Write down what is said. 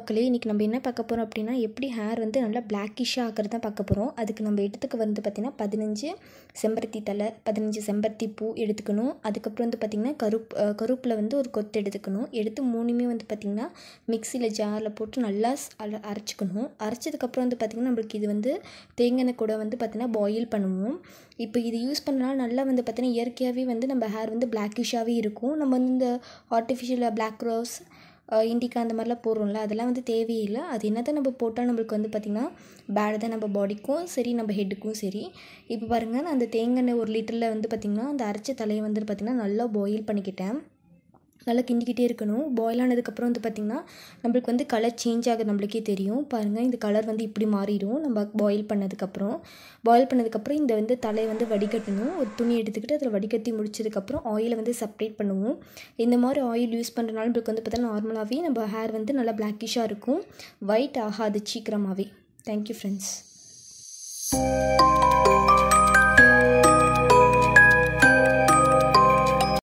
மக்களே இன்றைக்கி நம்ம என்ன பார்க்க போகிறோம் அப்படின்னா எப்படி ஹேர் வந்து நல்லா பிளாக்கிஷாக ஆக்கிறது தான் பார்க்க போகிறோம் அதுக்கு நம்ம எடுத்துக்க வந்து பார்த்திங்கன்னா பதினஞ்சு செம்பருத்தி தலை பதினஞ்சு செம்பருத்தி பூ எடுத்துக்கணும் அதுக்கப்புறம் வந்து பார்த்திங்கன்னா கருப் கருப்பில் வந்து ஒரு கொத்து எடுத்துக்கணும் எடுத்து மூணுமே வந்து பார்த்திங்கன்னா மிக்சியில் ஜாரில் போட்டு நல்லா ஸ்- அல- அரைச்சிக்கணும் அரைச்சதுக்கப்புறம் வந்து பார்த்திங்கன்னா நம்மளுக்கு இது வந்து தேங்காய் கூட வந்து பார்த்திங்கன்னா பாயில் பண்ணுவோம் இப்போ இது யூஸ் பண்ணனால நல்லா வந்து பார்த்திங்கன்னா இயற்கையாகவே வந்து நம்ம ஹேர் வந்து பிளாக்கிஷாகவே இருக்கும் நம்ம வந்து இந்த ஆர்டிஃபிஷியல் பிளாக் ரோஸ் இண்டிகா அந்த மாதிரிலாம் போடுறோம்ல அதெல்லாம் வந்து தேவையில்லை அது என்ன தான் நம்ம போட்டால் நம்மளுக்கு வந்து பார்த்திங்கன்னா பேடு தான் நம்ம பாடிக்கும் சரி நம்ம ஹெட்டுக்கும் சரி இப்போ பாருங்கள் நான் அந்த தேங்காய் எண்ணெய் ஒரு லிட்டரில் வந்து பார்த்திங்கன்னா அந்த அரைச்ச தலையை வந்து பார்த்திங்கன்னா நல்லா பாயில் பண்ணிக்கிட்டேன் நல்லா கிண்டிக்கிட்டே இருக்கணும் பாயில் ஆனதுக்கப்புறம் வந்து பார்த்திங்கன்னா நம்மளுக்கு வந்து கலர் சேஞ்ச் ஆகுது நம்மளுக்கே தெரியும் பாருங்கள் இந்த கலர் வந்து இப்படி மாறிடும் நம்ம பாயில் பண்ணதுக்கப்புறம் பாயில் பண்ணதுக்கப்புறம் இந்த வந்து தலையை வந்து வடிகட்டணும் ஒரு துணி எடுத்துக்கிட்டு அதில் வடிகட்டி முடிச்சதுக்கப்புறம் ஆயிலை வந்து செப்பரேட் பண்ணுவோம் இந்த மாதிரி ஆயில் யூஸ் பண்ணுறனால நம்மளுக்கு வந்து பார்த்தா நார்மலாகவே நம்ம ஹேர் வந்து நல்லா பிளாக்கிஷாக இருக்கும் ஒயிட் ஆகாது சீக்கிரமாகவே தேங்க்யூ ஃப்ரெண்ட்ஸ்